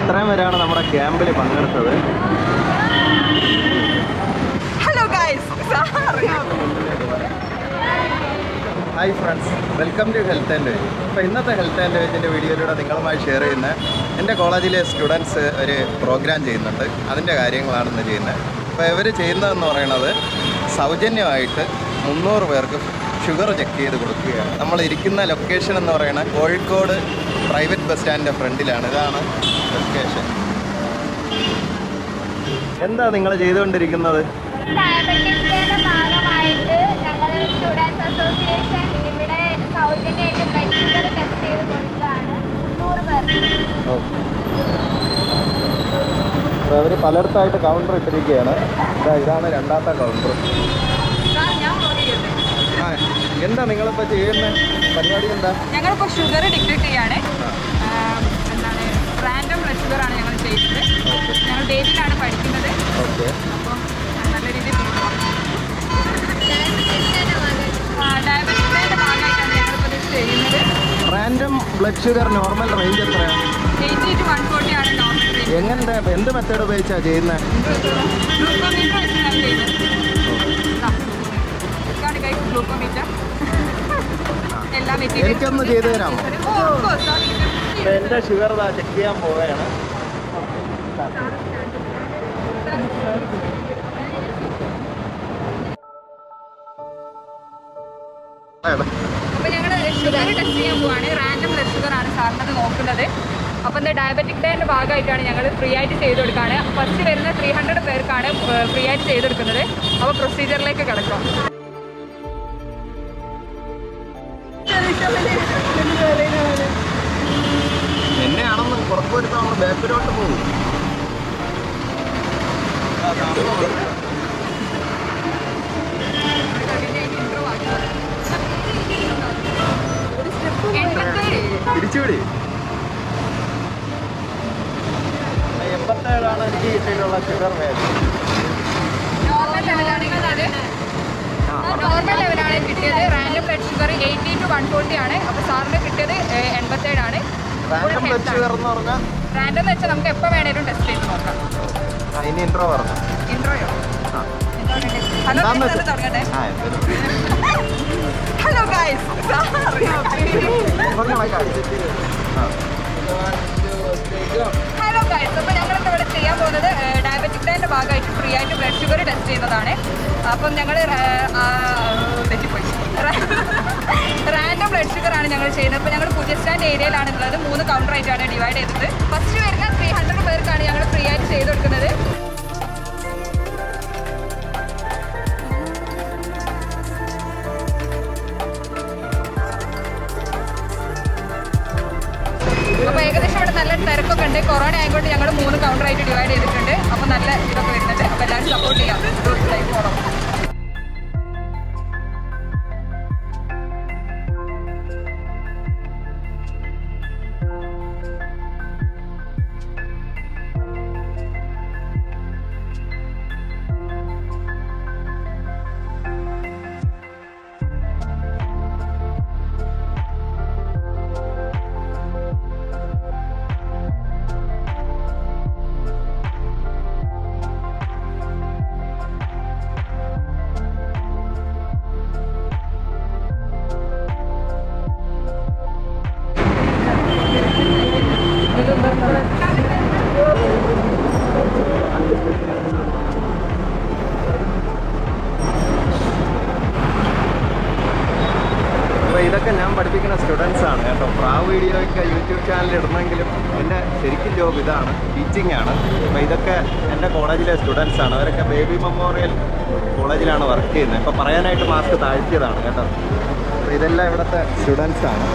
ഇത്രയും പേരാണ് നമ്മുടെ ക്യാമ്പിൽ പങ്കെടുത്തത് hello guys hi friends welcome to health and wage അപ്പോൾ ഇന്നത്തെ ഹെൽത്ത് ആൻഡ് വേജിൻ്റെ വീഡിയോയിലൂടെ നിങ്ങളുമായി ഷെയർ ചെയ്യുന്ന എൻ്റെ കോളേജിലെ സ്റ്റുഡൻസ് ഒരു പ്രോഗ്രാം ചെയ്യുന്നുണ്ട് അതിൻ്റെ കാര്യങ്ങളാണ് ഇന്ന് ചെയ്യുന്നത് അപ്പോൾ ഇവർ ചെയ്യുന്നതെന്ന് പറയുന്നത് സൗജന്യമായിട്ട് മുന്നൂറ് പേർക്ക് ഷുഗർ ചെക്ക് ചെയ്ത് കൊടുക്കുകയാണ് നമ്മൾ ഇരിക്കുന്ന ലൊക്കേഷൻ എന്ന് പറയുന്നത് കോഴിക്കോട് പ്രൈവറ്റ് ബസ് സ്റ്റാൻഡിൻ്റെ ഫ്രണ്ടിലാണ് ഇതാണ് ലൊക്കേഷൻ എന്താ നിങ്ങൾ ചെയ്തുകൊണ്ടിരിക്കുന്നത് ഡയബറ്റിക്സിന്റെ ഭാഗമായിട്ട് ഞങ്ങൾ സ്റ്റുഡൻസ് അസോസിയേഷൻ ഇവിടെ സൗജന്യമായിട്ട് ബ്ലഡ് ഷുഗർ ടെസ്റ്റ് ചെയ്ത് കൊടുക്കുകയാണ് നൂറ് പേർക്ക് അപ്പോൾ അവർ പലയിടത്തായിട്ട് കൗണ്ടർ ഇട്ടിരിക്കുകയാണ് ഇതാ ഇതാണ് രണ്ടാമത്തെ കൗണ്ടർ ഞാൻ vlog ചെയ്യട്ടെ. ആ എന്താ നിങ്ങളിപ്പോൾ ചെയ്യുന്ന പരിപാടി എന്താ ഞങ്ങളിപ്പോൾ ഷുഗർ ഡിറ്റക്ട് ചെയ്യാണ് ആം, എന്താണ് റാൻഡം ബ്ലഡ് ഷുഗർ ആണ് ഞങ്ങൾ ചെയ്യുന്നത് ഞങ്ങൾ ഡേറ്റിലാണ് പഠിക്കുന്നത് ഓക്കെ അപ്പം നല്ല രീതിയിൽ ഡയബറ്റിക്സിന്റെ ഭാഗമായിട്ടാണ് ഞങ്ങളിപ്പോൾ ഇത് ചെയ്യുന്നത് random blood sugar normal range എത്രയാണ് എയ്റ്റി ടു വൺ ഫോർട്ടി ആണ് നോർമൽ റേഞ്ച് എങ്ങനത്തെ എന്ത് മെത്തേഡ് ഉപയോഗിച്ചാണ് ചെയ്യുന്നത് ഗ്ലൂക്കോമീറ്റർ വെച്ചാണ് ചെയ്യുന്നത് ഇതാണ് കൈ ഗ്ലൂക്കോമീറ്റർ എല്ലാ മെറ്റീരിയൽസും എനിക്കൊന്ന് ചെയ്തു തരാമോ? ഓ of course, അത് ഇത് എൻ്റെ ഷുഗർ ചെക്ക് ചെയ്യാൻ പോവുകയാണ് അപ്പോൾ ഞങ്ങൾ ഷുഗർ ടെസ്റ്റ് ചെയ്യാൻ പോവാണ് റാൻഡം ബ്ലഡ് ഷുഗർ ആണ് സാറിനത് നോക്കുന്നത് അപ്പോൾ എന്താ ഡയബറ്റിക് ഡേൻ്റെ ഭാഗമായിട്ടാണ് ഞങ്ങൾ ഫ്രീ ആയിട്ട് ചെയ്ത് കൊടുക്കുകയാണ് ഫസ്റ്റ് വരുന്ന ത്രീ ഹൺഡ്രഡ് പേർക്കാണ് ഫ്രീ ആയിട്ട് ചെയ്ത് കൊടുക്കുന്നത് അപ്പോൾ പ്രൊസീജിയറിലേക്ക് കിടക്കാം എന്നെയാണെന്ന് ഉറപ്പുവരുത്താൻ നമ്മൾ ബാക്കിലോട്ട് പോകും എൺപത്തേഴ് തിരിച്ചുവിടി എൺപത്തേഴാണ് എനിക്ക് കിട്ടിയിട്ടുള്ള ഷുഗർ വേദന നോർമൽ ലെവലാണ് കിട്ടിയത് നോർമൽ ലെവലാണ് കിട്ടിയത് random blood sugar eighty to one forty ആണ് അപ്പോൾ സാറിന് കിട്ടിയത് എൺപത്തേഴാണ് റാൻഡം ബ്ലഡ് ഷുഗർ എന്ന് പറഞ്ഞാൽ റാൻഡം എന്ന് വെച്ചാൽ നമുക്ക് എപ്പോൾ വേണേലും ടെസ്റ്റ് ചെയ്ത് നോക്കാം അതിന് ഇൻട്രോ പറഞ്ഞു ഇൻട്രോയോ ഹലോ എന്താന്ന് തന്നെ തുടങ്ങട്ടെ ആ എന്തായാലും ഹലോ ഗൈസ് ഹലോ ഗൈസ് അപ്പോൾ ഞങ്ങളിപ്പോൾ ഇവിടെ ചെയ്യാൻ പോകുന്നത് ഡയബറ്റിക് ഡേൻ്റെ ഭാഗമായിട്ട് ഫ്രീ ആയിട്ട് ബ്ലഡ് ഷുഗർ ടെസ്റ്റ് ചെയ്യുന്നതാണ് അപ്പം ഞങ്ങൾ തെറ്റിപ്പോയി റാൻഡം ബ്ലഡ് ഷുഗർ ആണ് ഞങ്ങൾ ചെയ്യുന്നത് അപ്പോൾ ഞങ്ങൾ പുതിയ സ്റ്റാൻഡ് ഏരിയയിലാണ് ഉള്ളത് മൂന്ന് കൗണ്ടർ ആയിട്ടാണ് ഡിവൈഡ് ചെയ്തത് ഫസ്റ്റ് വരുന്ന ത്രീ ഹൺഡ്രഡ് പേർക്കാണ് ഞങ്ങൾ ഫ്രീ ആയിട്ട് ചെയ്ത് കൊടുക്കുന്നത് അപ്പോൾ ഏകദേശം ഇവിടെ നല്ല തിരക്കൊക്കെ ഉണ്ട് കൊറോണ ആയതുകൊണ്ട് ഞങ്ങൾ മൂന്ന് കൗണ്ടർ ആയിട്ട് ഡിവൈഡ് ചെയ്തിട്ടുണ്ട് അപ്പോൾ നല്ല ഇതൊക്കെ വരുന്നുണ്ട് അപ്പോൾ എല്ലാവരും സപ്പോർട്ട് ചെയ്യാം ലൈഫ് ഫോളോ അപ്പോൾ ഇതൊക്കെ ഞാൻ പഠിപ്പിക്കുന്ന സ്റ്റുഡൻസ് ആണ് കേട്ടോ പ്രാ വീഡിയോ ഒക്കെ യൂട്യൂബ് ചാനലിൽ ഇടണമെങ്കിലും എൻ്റെ ശരിക്കും ജോബ് ഇതാണ് ടീച്ചിങ് ആണ് അപ്പോൾ ഇതൊക്കെ എൻ്റെ കോളേജിലെ സ്റ്റുഡൻസ് ആണ് അവരൊക്കെ ബേബി മെമ്മോറിയൽ കോളേജിലാണ് വർക്ക് ചെയ്യുന്നത് ഇപ്പോൾ പറയാനായിട്ട് മാസ്ക് താഴ്ത്തിയതാണ് കേട്ടോ അപ്പോൾ ഇതെല്ലാം ഇവിടുത്തെ സ്റ്റുഡൻസ് ആണ്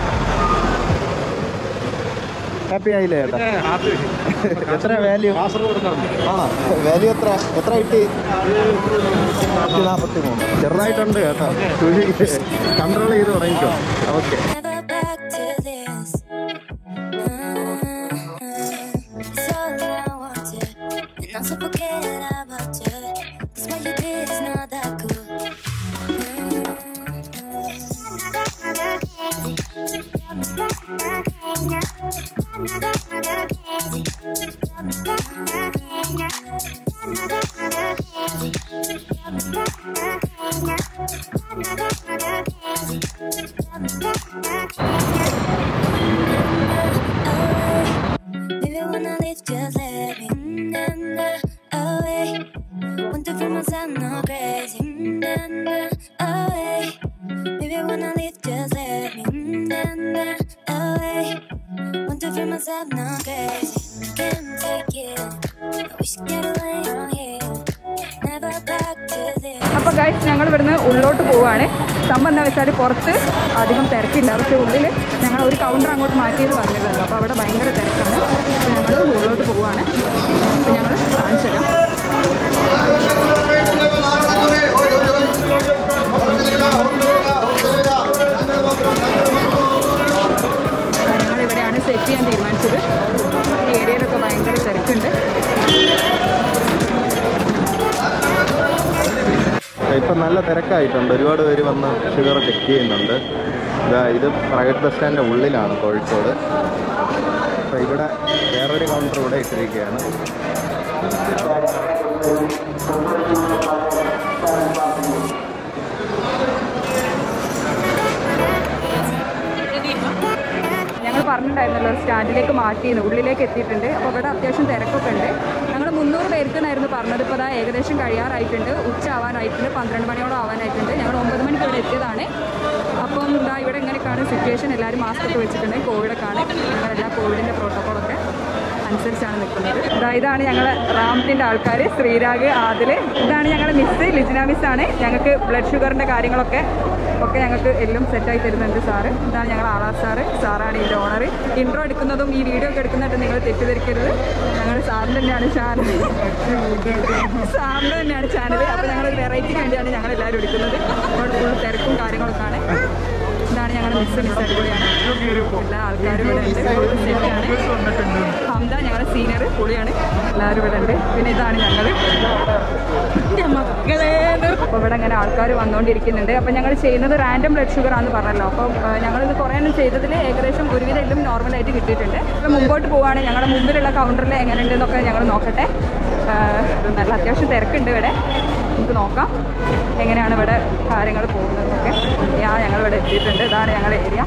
ഹാപ്പി ആയില്ലേ ചേട്ടാ എത്ര വാല്യൂ ആണോ വാല്യൂ എത്ര എത്ര കിട്ടി നൂറ്റി നാൽപ്പത്തി മൂന്ന് ചെറുതായിട്ടുണ്ട് കേട്ടോ കൺട്രോൾ ചെയ്ത് തുടങ്ങിക്കോ okay Never back to this. It's all that I wanted, and I'm so forget about you. 'Cause what you did is not that cool. crazy. Maybe when I leave, just let me na, na, away. Want to feel myself no crazy na, na, away. Maybe when I leave, just let me na, na, away. Want to feel myself no crazy. Can't take it. I wish I get away from here. Never back to this. അപ്പോൾ guys ഞങ്ങൾ ഇവിടുന്ന് ഉള്ളോട്ട് പോവുകയാണ് സംഭവം എന്താ വെച്ചാൽ പുറത്ത് അധികം തിരക്കില്ല പക്ഷേ ഉള്ളിൽ ഞങ്ങൾ ഒരു കൗണ്ടർ അങ്ങോട്ട് മാറ്റിയത് പറഞ്ഞിട്ടുണ്ട് അപ്പോൾ അവിടെ ഭയങ്കര തിരക്കാണ് അപ്പോൾ ഞങ്ങൾ ഉള്ളോട്ട് പോവുകയാണ് അപ്പോൾ ഞങ്ങൾ കാണിച്ചു തരാം ഞങ്ങൾ ഇവിടെയാണ് സെറ്റ് ചെയ്യാൻ തീരുമാനിച്ചത് ഈ ഏരിയയിലൊക്കെ ഭയങ്കര തിരക്കുണ്ട് ഇപ്പം നല്ല തിരക്കായിട്ടുണ്ട് ഒരുപാട് പേര് വന്ന് ഷുഗർ ചെക്ക് ചെയ്യുന്നുണ്ട് ഇതാ ഇത് പ്രൈവറ്റ് ബസ് സ്റ്റാൻഡിൻ്റെ ഉള്ളിലാണ് കോഴിക്കോട് അപ്പോൾ ഇവിടെ വേറൊരു കൗണ്ടർ ഇവിടെ ഇട്ടിരിക്കുകയാണ് ഞങ്ങൾ പറഞ്ഞിട്ടുണ്ടായിരുന്നല്ലോ ഒരു സ്റ്റാൻഡിലേക്ക് മാറ്റിയിരുന്നു ഉള്ളിലേക്ക് എത്തിയിട്ടുണ്ട് അപ്പോൾ ഇവിടെ അത്യാവശ്യം തിരക്കൊക്കെ ഉണ്ട് ഞങ്ങൾ മുന്നൂറ് പേർക്കെന്നായിരുന്നു പറഞ്ഞത് ഇപ്പോൾ അതാ ഏകദേശം കഴിയാറായിട്ടുണ്ട് ഉച്ച ആവാനായിട്ടുണ്ട് പന്ത്രണ്ട് മണിയോളം ആവാനായിട്ടുണ്ട് ഞങ്ങൾ ഒമ്പത് മണിക്ക് ഇവിടെ എത്തിയതാണ് അപ്പം ഇതാ ഇവിടെ ഇങ്ങനെയൊക്കെയാണ് സിറ്റുവേഷൻ എല്ലാവരും മാസ്ക് ഒക്കെ വെച്ചിട്ടുണ്ട് കോവിഡൊക്കെ ആണ് ഞങ്ങളെല്ലാം കോവിഡിൻ്റെ പ്രോട്ടോക്കോളൊക്കെ അനുസരിച്ചാണ് നിൽക്കുന്നത് ഇതാ ഇതാണ് ഞങ്ങളെ റാംറ്റിൻ്റെ ആൾക്കാർ ശ്രീരാഗ് ആദിൽ ഇതാണ് ഞങ്ങളുടെ മിസ് ലിജിന മിസ്സാണ് ഞങ്ങൾക്ക് ബ്ലഡ് ഷുഗറിൻ്റെ കാര്യങ്ങളൊക്കെ ഒക്കെ ഞങ്ങൾക്ക് എല്ലാം സെറ്റായി തരുന്നുണ്ട് സാറ് ഇതാണ് ഞങ്ങൾ ആളാർ സാറ് സാറാണ് ഇതിൻ്റെ ഓണർ ഇൻട്രോ എടുക്കുന്നതും ഈ വീഡിയോ ഒക്കെ എടുക്കുന്നതായിട്ട് നിങ്ങൾ തെറ്റിദ്ധരിക്കരുത് ഞങ്ങൾ സാറിൻ്റെ തന്നെയാണ് ചാനൽ സാറിൻ്റെ തന്നെയാണ് ചാനൽ അപ്പോൾ ഞങ്ങളൊരു വെറൈറ്റിക്ക് വേണ്ടിയാണ് ഞങ്ങൾ എല്ലാവരും എടുക്കുന്നത് അവിടെ ഫുൾ തിരക്കും കാര്യങ്ങളൊക്കെയാണ് ഇതാണ് ഞങ്ങളുടെ മിസ് മിസ് അടിപൊളിയാണ് എല്ലാ ആൾക്കാരും ഇവിടെ ഉണ്ട് ഫുൾ സെറ്റാണ് ഹംദ ഞങ്ങളുടെ സീനിയർ പുളിയാണ് എല്ലാവരും ഇവിടെ ഉണ്ട് പിന്നെ ഇതാണ് ഞങ്ങൾ മക്കളെ അപ്പോൾ ഇവിടെ ഇങ്ങനെ ആൾക്കാർ വന്നുകൊണ്ടിരിക്കുന്നുണ്ട് അപ്പോൾ ഞങ്ങൾ ചെയ്യുന്നത് റാൻഡം ബ്ലഡ് ഷുഗർ ആണെന്ന് പറഞ്ഞല്ലോ അപ്പം ആ, ഞങ്ങളിത് കുറേ എണ്ണം ചെയ്തതിൽ ഏകദേശം ഒരുവിധം എല്ലാം നോർമലായിട്ട് കിട്ടിയിട്ടുണ്ട് അപ്പോൾ മുമ്പോട്ട് പോവുകയാണ് ഞങ്ങളുടെ മുമ്പിലുള്ള കൗണ്ടറിൽ എങ്ങനെയുണ്ടെന്നൊക്കെ ഞങ്ങൾ നോക്കട്ടെ ആ, നല്ല അത്യാവശ്യം തിരക്കുണ്ട് ഇവിടെ നമുക്ക് നോക്കാം എങ്ങനെയാണ് ഇവിടെ കാര്യങ്ങൾ പോകുന്നതെന്നൊക്കെ ഞാൻ ഞങ്ങൾ ഇവിടെ എത്തിയിട്ടുണ്ട് ഇതാണ് ഞങ്ങളുടെ ഏരിയ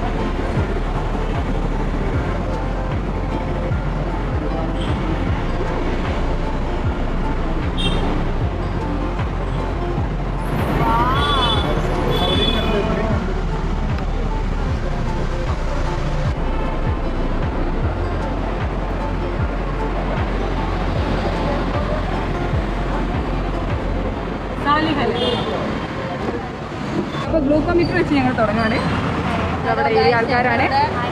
അപ്പോൾ ഗ്ലൂക്കോമീറ്റർ വെച്ച് ഞങ്ങൾ തുടങ്ങുകയാണ് അവിടെ ഈ ആൾക്കാരാണ്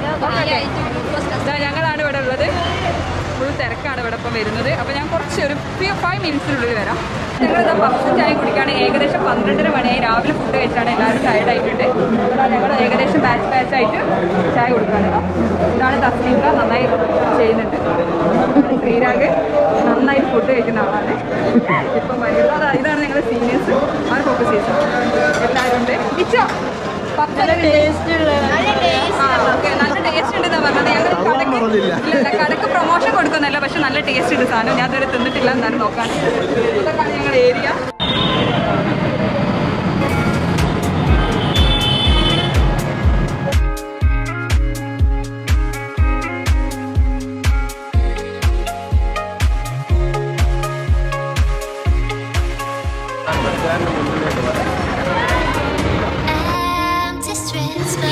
ദാ ഞങ്ങളാണ് ഇവിടെ ഉള്ളത് ഫുൾ തിരക്കാണ് ഇവിടെ ഇപ്പം വരുന്നത് അപ്പോൾ ഞാൻ കുറച്ച് ഒരു ഫൈവ് മിനിറ്റ്സിനുള്ളിൽ വരാം ഞങ്ങളിതാ ഫസ്റ്റ് ചായ കുടിക്കുകയാണ് ഏകദേശം പന്ത്രണ്ടര മണിയായി രാവിലെ ഫുഡ് കഴിച്ചാണ് എല്ലാവരും ടയർഡ് ആയിട്ടുണ്ട് ഇവിടെ ഞങ്ങൾ ഏകദേശം ബാച്ച് ബാച്ച് ആയിട്ട് ചായ കൊടുക്കുകയാണ് ഇതാ. ഇതാണ് തസ്ലീംക നന്നായി ചെയ്യുന്നുണ്ട് ശ്രീരാഗ് നന്നായി ഫുഡ് കഴിക്കുന്ന ആളാണ് ഇപ്പം വരുന്നത് അതാ ഇതാണ് ഞങ്ങളുടെ സീനിയേഴ്സ് ആണ് ഫോക്കസ് ചെയ്യുന്നത് എല്ലാവരും ഉണ്ട് ഇച്ചോ നല്ല ടേസ്റ്റ് നല്ല ടേസ്റ്റ് ഉണ്ടെന്നാ പറഞ്ഞത് ഞങ്ങൾ കടക്ക് ഇല്ല ഇല്ല, കടക്ക് പ്രൊമോഷൻ കൊടുക്കുന്നല്ല പക്ഷെ നല്ല ടേസ്റ്റ് ഉണ്ട് സാധനം ഞാൻ ഇതുവരെ തിന്നിട്ടില്ല എന്നാലും നോക്കാൻ ഇതൊക്കെയാണ് ഞങ്ങളുടെ ഏരിയ I'm distressed, but